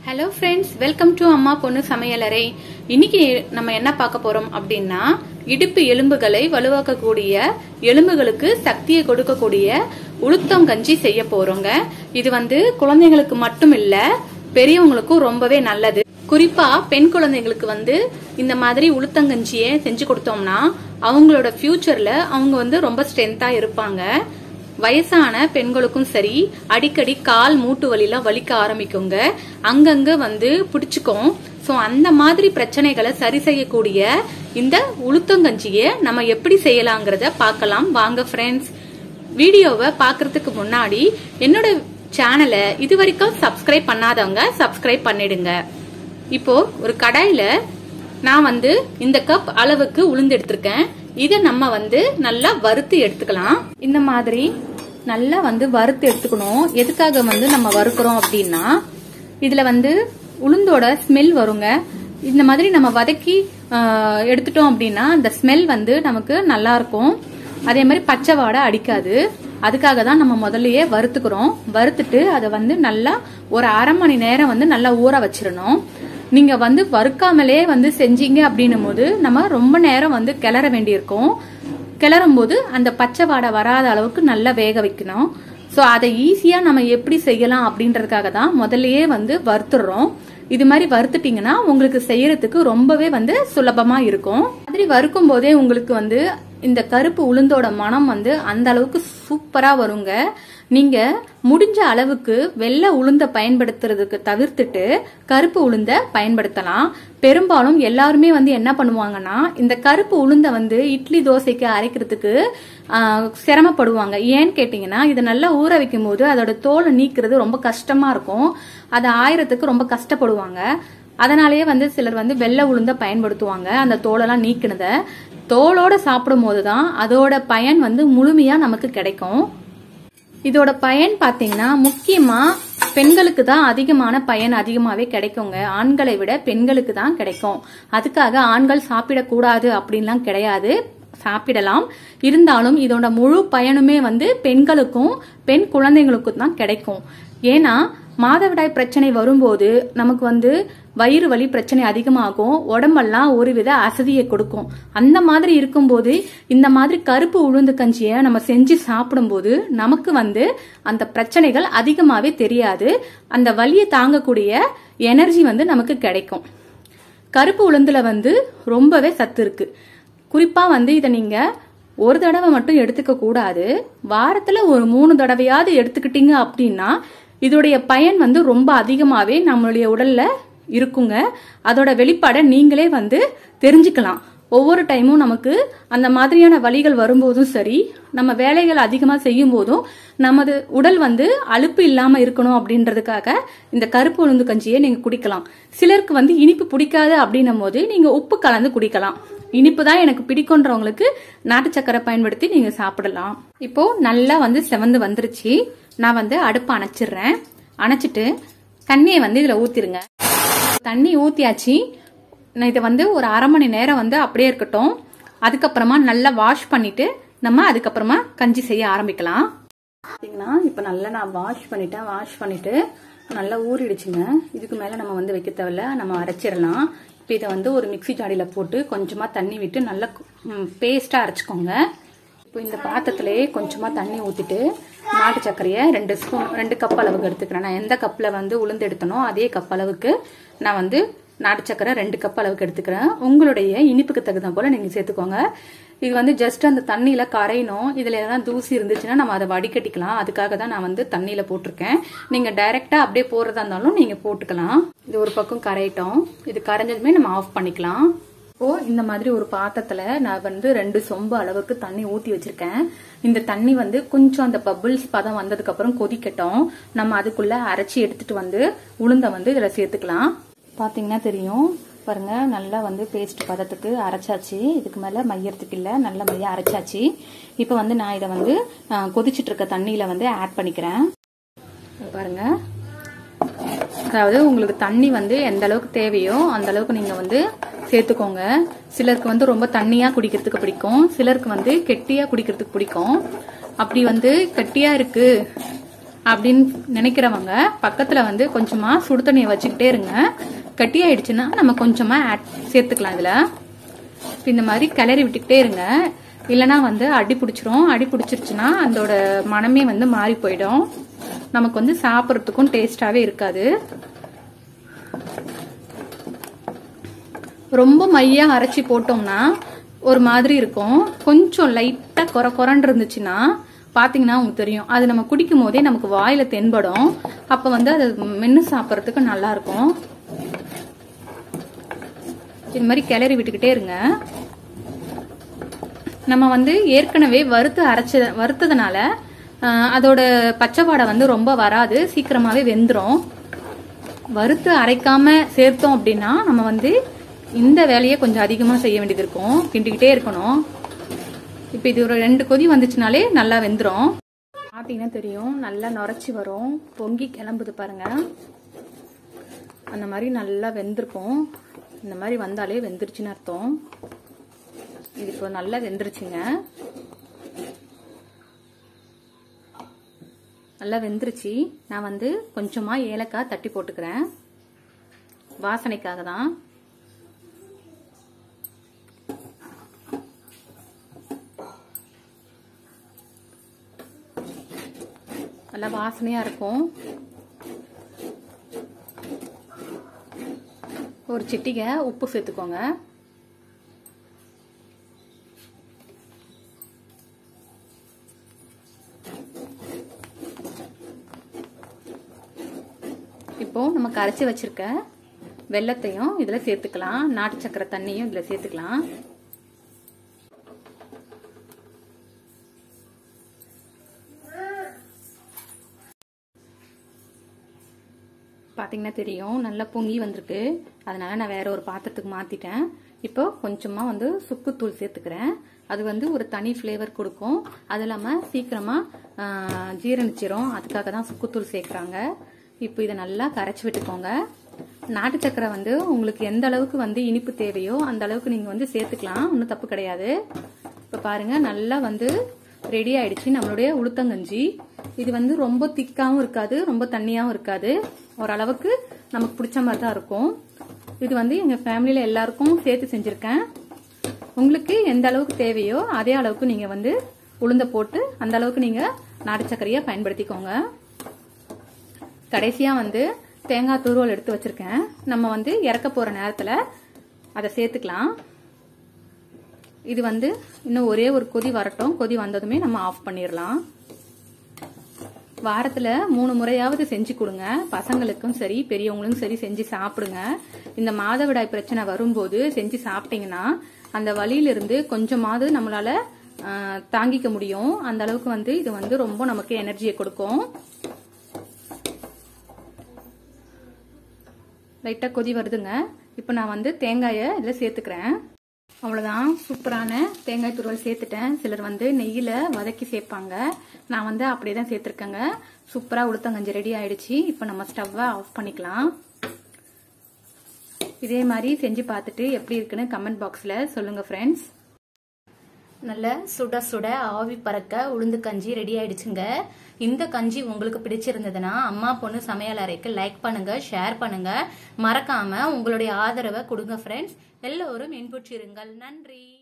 hello friends welcome to அம்மா பொண்ணு சமையலறை இன்னைக்கு நம்ம என்ன பார்க்க போறோம் அப்படின்னா இடுப்பு எலும்புகளை வலுவாக்கக்கூடிய எலும்புகளுக்கு சக்தியை கொடுக்கக்கூடிய உளுத்தம் கஞ்சி செய்ய போறோங்க இது வந்து குழந்தைங்களுக்கு மட்டும் இல்ல பெரியவங்களுக்கும் ரொம்பவே நல்லது குறிப்பா பெண் குழந்தைங்களுக்கு வந்து இந்த மாதிரி உளுத்தங்கஞ்சியை செஞ்சு கொடுத்தோம்னா அவங்களோட ஃபியூச்சர்ல அவங்க வந்து ரொம்ப ஸ்ட்ரென்த்தா இருப்பாங்க வயசான பெண்களுக்கும் சரி அடிக்கடி கால் மூட்டு வலிலாம் வலிக்க ஆரம்பிக்குங்க அங்கங்க வந்து பிடிச்சுக்கும் ஸோ அந்த மாதிரி பிரச்சனைகளை சரி செய்யக்கூடிய இந்த உளுத்தங்கஞ்சியை நம்ம எப்படி செய்யலாங்கிறத பார்க்கலாம் வாங்க ஃப்ரெண்ட்ஸ் வீடியோவை பார்க்கறதுக்கு முன்னாடி என்னோட சேனலை இது வரைக்கும் சப்ஸ்கிரைப் பண்ணாதவங்க சப்ஸ்கிரைப் பண்ணிடுங்க இப்போ ஒரு கடாயில நான் வந்து இந்த கப் அளவுக்கு உளுந்து எடுத்திருக்கேன் இதை நம்ம வந்து நல்லா வறுத்து எடுத்துக்கலாம் இந்த மாதிரி நல்லா வந்து வறுத்து எடுத்துக்கணும் எதுக்காக வந்து நம்ம வறுக்கிறோம் அப்படின்னா இதுல வந்து உளுந்தோட ஸ்மெல் வருங்க இந்த மாதிரி நம்ம வதக்கி ஆஹ், எடுத்துட்டோம் அப்படின்னா அந்த ஸ்மெல் வந்து நமக்கு நல்லா இருக்கும் அதே மாதிரி பச்சை வாடை அடிக்காது அதுக்காக தான் நம்ம முதல்லயே வறுத்துக்கிறோம் வறுத்துட்டு அதை வந்து நல்லா ஒரு அரை மணி நேரம் வந்து நல்லா ஊற வச்சிடணும் நீங்க வந்து வறுக்காமலே வந்து செஞ்சீங்க அப்படின்னும் போது நம்ம ரொம்ப நேரம் வந்து கிளற வேண்டியிருக்கும் கிளறும் போது அந்த பச்சை வாடை வராத அளவுக்கு நல்லா வேக வைக்கணும் ஸோ அதை ஈஸியா நம்ம எப்படி செய்யலாம் அப்படின்றதுக்காக தான் முதல்லயே வந்து வறுத்துடுறோம் இது மாதிரி வறுத்துட்டீங்கன்னா உங்களுக்கு செய்யறதுக்கு ரொம்பவே வந்து சுலபமா இருக்கும் மாதிரி வறுக்கும் போதே உங்களுக்கு வந்து இந்த கருப்பு உளுந்தோட மனம் வந்து அந்த அளவுக்கு சூப்பரா வருங்க நீங்க முடிஞ்ச அளவுக்கு வெள்ளை உளுந்த பயன்படுத்துறதுக்கு தவிர்த்துட்டு கருப்பு உளுந்த பயன்படுத்தலாம் பெரும்பாலும் எல்லாருமே வந்து என்ன பண்ணுவாங்கன்னா இந்த கருப்பு உளுந்த வந்து இட்லி தோசைக்கு அரைக்கிறதுக்கு ஆஹ், சிரமப்படுவாங்க ஏன்னு கேட்டீங்கன்னா இதை நல்லா ஊற வைக்கும் போது அதோட தோலை நீக்கிறது ரொம்ப கஷ்டமா இருக்கும் அதை ஆயிரத்துக்கு ரொம்ப கஷ்டப்படுவாங்க அதனாலேயே வந்து சிலர் வந்து வெள்ளை உளுந்த பயன்படுத்துவாங்க அந்த தோலெல்லாம் நீக்கினத தோலோட சாப்பிடும் போது தான் அதோட பயன் வந்து முழுமையா நமக்கு கிடைக்கும் இதோட பயன் பாத்தீங்கன்னா முக்கியமா பெண்களுக்கு தான் அதிகமான பயன் அதிகமாவே கிடைக்குங்க ஆண்களை விட பெண்களுக்கு தான் கிடைக்கும் அதுக்காக ஆண்கள் சாப்பிடக்கூடாது அப்படின்லாம் கிடையாது சாப்பிடலாம் இருந்தாலும் இதோட முழு பயனுமே வந்து பெண்களுக்கும் பெண் குழந்தைங்களுக்கும் தான் கிடைக்கும் ஏன்னா மாதவிடாய் பிரச்சனை வரும்போது நமக்கு வந்து வயிறு வலி பிரச்சனை அதிகமாகும் உடம்பெல்லாம் ஒருவித அசதியை கொடுக்கும் அந்த மாதிரி இருக்கும்போது இந்த மாதிரி கருப்பு உளுந்து கஞ்சியை நம்ம செஞ்சு சாப்பிடும்போது நமக்கு வந்து அந்த பிரச்சனைகள் அதிகமாவே தெரியாது அந்த வலியை தாங்கக்கூடிய எனர்ஜி வந்து நமக்கு கிடைக்கும் கருப்பு உளுந்துல வந்து ரொம்பவே சத்து இருக்கு குறிப்பா வந்து இதை நீங்க ஒரு தடவை மட்டும் எடுத்துக்க கூடாது வாரத்துல ஒரு மூணு தடவையாவது எடுத்துக்கிட்டீங்க அப்படின்னா இதோடைய பயன் வந்து ரொம்ப அதிகமாவே நம்மளுடைய உடல்ல இருக்குங்க அதோட வெளிப்பாடை நீங்களே வந்து தெரிஞ்சுக்கலாம் ஒவ்வொரு டைமும் நமக்கு அந்த மாதிரியான வலிகள் வரும்போதும் சரி நம்ம வேலைகள் அதிகமாக செய்யும் போதும் நமது உடல் வந்து அலுப்பு இல்லாம இருக்கணும் அப்படின்றதுக்காக இந்த கருப்பு உளுந்து கஞ்சியை நீங்க குடிக்கலாம் சிலருக்கு வந்து இனிப்பு பிடிக்காது அப்படின்னும் போது நீங்க உப்பு கலந்து குடிக்கலாம் இனிப்பு தான் எனக்கு பிடிக்குன்றவங்களுக்கு நாட்டு சக்கரை பயன்படுத்தி நீங்க சாப்பிடலாம் இப்போ நல்லா வந்து செவந்து வந்துருச்சு நான் வந்து அடுப்பு அணைச்சிடுறேன் அணைச்சிட்டு தண்ணியை வந்து இதுல ஊத்திருங்க தண்ணி ஊத்தியாச்சு நான் இதை வந்து ஒரு அரை மணி நேரம் வந்து அப்படியே இருக்கட்டும் அதுக்கப்புறமா நல்லா வாஷ் பண்ணிட்டு நம்ம அதுக்கப்புறமா கஞ்சி செய்ய ஆரம்பிக்கலாம் பார்த்தீங்கன்னா இப்போ நல்லா நான் வாஷ் பண்ணிட்டேன் வாஷ் பண்ணிட்டு நல்லா ஊறிடுச்சுங்க இதுக்கு மேலே நம்ம வந்து வைக்க தேவையில்ல நம்ம அரைச்சிடலாம் இப்போ இதை வந்து ஒரு மிக்ஸி ஜாடியில் போட்டு கொஞ்சமாக தண்ணி விட்டு நல்லா பேஸ்ட்டாக அரைச்சிக்கோங்க இப்போ இந்த பாத்திரத்திலே கொஞ்சமாக தண்ணி ஊற்றிட்டு நாட்டு சர்க்கரையை ரெண்டு ஸ்பூன் ரெண்டு கப் அளவுக்கு எடுத்துக்கிறேன் நான் எந்த கப்பில் வந்து உளுந்து எடுத்தனோ அதே கப் அளவுக்கு நான் வந்து நாட்டு சர்க்கரை ரெண்டு கப் அளவுக்கு எடுத்துக்கிறேன் உங்களுடைய இனிப்புக்கு தகுந்த போல நீங்கள் சேர்த்துக்கோங்க இது வந்து ஜஸ்ட் அந்த தண்ணியில கரையணும் இதுல எதாவது தூசி இருந்துச்சுன்னா நம்ம அதை வடிகட்டிக்கலாம் அதுக்காக தான் நான் வந்து தண்ணியில போட்டிருக்கேன் நீங்க டைரக்டா அப்படியே போடுறதா இருந்தாலும் நீங்க போட்டுக்கலாம் இது ஒரு பக்கம் கரையட்டும் இது கரைஞ்சதுமே நம்ம ஆஃப் பண்ணிக்கலாம் இப்போ இந்த மாதிரி ஒரு பாத்திரத்துல நான் வந்து ரெண்டு சொம்பு அளவுக்கு தண்ணி ஊத்தி வச்சிருக்கேன் இந்த தண்ணி வந்து கொஞ்சம் அந்த பபிள்ஸ் பதம் வந்ததுக்கு அப்புறம் கொதிக்கட்டும் நம்ம அதுக்குள்ள அரைச்சி எடுத்துட்டு வந்து உளுந்த வந்து இதுல சேர்த்துக்கலாம் பாத்தீங்கன்னா தெரியும் பாருங்க நல்லா வந்து பேஸ்ட் பதத்துக்கு அரைச்சாச்சு இதுக்கு மேல மையறதுக்கு இல்ல நல்ல மைய அரைச்சாச்சு இப்போ வந்து நான் இதை வந்து அஹ், கொதிச்சிட்டு இருக்க தண்ணியில வந்து ஆட் பண்ணிக்கிறேன் பாருங்க அதாவது உங்களுக்கு தண்ணி வந்து எந்த அளவுக்கு தேவையோ அந்த அளவுக்கு நீங்க வந்து சேர்த்துக்கோங்க சிலருக்கு வந்து ரொம்ப தண்ணியா குடிக்கிறதுக்கு பிடிக்கும் சிலருக்கு வந்து கெட்டியா குடிக்கிறதுக்கு பிடிக்கும் அப்படி வந்து கெட்டியா இருக்கு அப்படின்னு நினைக்கிறவங்க பக்கத்துல வந்து கொஞ்சமா சுடு தண்ணியை வச்சுக்கிட்டே இருங்க கட்டி ஆயிடுச்சுன்னா நம்ம கொஞ்சமா ஆட் சேர்த்துக்கலாம் இதுல இப்ப இந்த மாதிரி கிளறி விட்டுக்கிட்டே இருங்க இல்லனா வந்து அடி பிடிச்சிரும் அடி பிடிச்சிருச்சுன்னா அதோட மனமே வந்து மாறி போயிடும் நமக்கு வந்து சாப்பிட்றதுக்கும் டேஸ்டாவே இருக்காது ரொம்ப மையா அரைச்சி போட்டோம்னா ஒரு மாதிரி இருக்கும் கொஞ்சம் லைட்டா கொர கொரன்னு இருந்துச்சுன்னா பாத்தீங்கன்னா உங்களுக்கு தெரியும் அது நம்ம குடிக்கும் போதே நமக்கு வாயில தென்படும் அப்ப வந்து அது மென்னு சாப்பிட்றதுக்கு நல்லா இருக்கும் இது மாதிரி கிளறி விட்டுக்கிட்டே இருங்க நம்ம வந்து ஏற்கனவே வறுத்து அரைச்ச வறுத்ததுனால ஆஹ், அதோட பச்சை வாடை வந்து ரொம்ப வராது சீக்கிரமாவே வெந்துரும் வறுத்து அரைக்காம சேர்த்தோம் அப்படின்னா நம்ம வந்து இந்த வேலையை கொஞ்சம் அதிகமா செய்ய வேண்டியது இருக்கும் கிண்டிக்கிட்டே இருக்கணும் இப்போ இது ஒரு ரெண்டு கொதி வந்துச்சுனாலே நல்லா வெந்துரும் பார்த்தீங்கன்னா தெரியும் நல்லா நுரைச்சி வரும் பொங்கி கிளம்புது பாருங்க அந்த மாதிரி நல்லா வெந்திருக்கும் இந்த மாதிரி வந்தாலே வெந்துருச்சுன்னு அர்த்தம் இது இப்போ நல்லா வெந்துருச்சுங்க நல்லா வெந்துருச்சு நான் வந்து கொஞ்சமா ஏலக்காய் தட்டி போட்டுக்கிறேன் வாசனைக்காக தான் நல்லா வாசனையா இருக்கும் ஒரு சிட்டிகை உப்பு சேர்த்துக்கோங்க இப்போ நம்ம கரைச்சி வச்சிருக்க வெள்ளத்தையும் இதுல சேர்த்துக்கலாம் நாட்டு சக்கரை தண்ணியும் இதுல சேர்த்துக்கலாம் பார்த்தீங்கன்னா தெரியும் நல்லா பொங்கி வந்திருக்கு அதனால நான் வேற ஒரு பாத்திரத்துக்கு மாத்திட்டேன் இப்போ கொஞ்சமா வந்து சுக்குத்தூள் சேர்த்துக்கிறேன் அது வந்து ஒரு தனி ஃப்ளேவர் கொடுக்கும் அது இல்லாமல் சீக்கிரமாக ஜீரணிச்சிரும் அதுக்காக தான் சுக்குத்தூள் சேர்க்குறாங்க இப்போ இதை நல்லா கரைச்சி விட்டுக்கோங்க நாட்டு சக்கரை வந்து உங்களுக்கு எந்த அளவுக்கு வந்து இனிப்பு தேவையோ அந்த அளவுக்கு நீங்கள் வந்து சேர்த்துக்கலாம் ஒன்றும் தப்பு கிடையாது இப்போ பாருங்க நல்லா வந்து ரெடி ஆயிடுச்சு நம்மளுடைய உளுத்தங்கஞ்சி இது வந்து ரொம்ப திக்காவும் இருக்காது ரொம்ப தண்ணியாவும் இருக்காது ஓரளவுக்கு நமக்கு பிடிச்ச மாதிரி தான் இருக்கும் இது வந்து எங்க ஃபேமிலியில எல்லாருக்கும் சேர்த்து செஞ்சிருக்கேன் உங்களுக்கு எந்த அளவுக்கு தேவையோ அதே அளவுக்கு நீங்க வந்து உளுந்த போட்டு அந்த அளவுக்கு நீங்க நாட்டு சர்க்கரையை பயன்படுத்திக்கோங்க கடைசியா வந்து தேங்காய் துருவல் எடுத்து வச்சிருக்கேன் நம்ம வந்து இறக்க போற நேரத்துல அதை சேர்த்துக்கலாம் இது வந்து இன்னும் ஒரே ஒரு கொதி வரட்டும் கொதி வந்ததுமே நம்ம ஆஃப் பண்ணிடலாம் வாரத்துல மூணு முறையாவது செஞ்சு கொடுங்க பசங்களுக்கும் சரி பெரியவங்களுக்கும் சரி செஞ்சு சாப்பிடுங்க இந்த மாதவிடாய் பிரச்சனை வரும்போது செஞ்சு சாப்பிட்டீங்கன்னா அந்த வலியிலிருந்து கொஞ்சமாவது நம்மளால ஆஹ், தாங்கிக்க முடியும் அந்த அளவுக்கு வந்து இது வந்து ரொம்ப நமக்கு எனர்ஜியை கொடுக்கும் லைட்டா கொதி வருதுங்க இப்போ நான் வந்து தேங்காயை இதில் சேர்த்துக்கிறேன் அவ்வளோதான் சூப்பரான தேங்காய் துருவல் சேர்த்துட்டேன் சிலர் வந்து நெய்யில் வதக்கி சேர்ப்பாங்க நான் வந்து அப்படியே தான் சேர்த்துருக்கேங்க சூப்பராக உளுத்தங்கஞ்சி ரெடி ஆயிடுச்சு இப்போ நம்ம ஸ்டவ்வை ஆஃப் பண்ணிக்கலாம் இதே மாதிரி செஞ்சு பார்த்துட்டு எப்படி இருக்குன்னு கமெண்ட் பாக்ஸில் சொல்லுங்கள் ஃப்ரெண்ட்ஸ் நல்ல சுட சுட ஆவி பறக்க உளுந்து கஞ்சி ரெடி ஆயிடுச்சுங்க இந்த கஞ்சி உங்களுக்கு பிடிச்சிருந்ததுன்னா அம்மா பொண்ணு சமையல் அறைக்கு லைக் பண்ணுங்க ஷேர் பண்ணுங்க மறக்காம உங்களுடைய ஆதரவை கொடுங்க ஃப்ரெண்ட்ஸ் எல்லோரும் இன்புற்றிருங்கள் நன்றி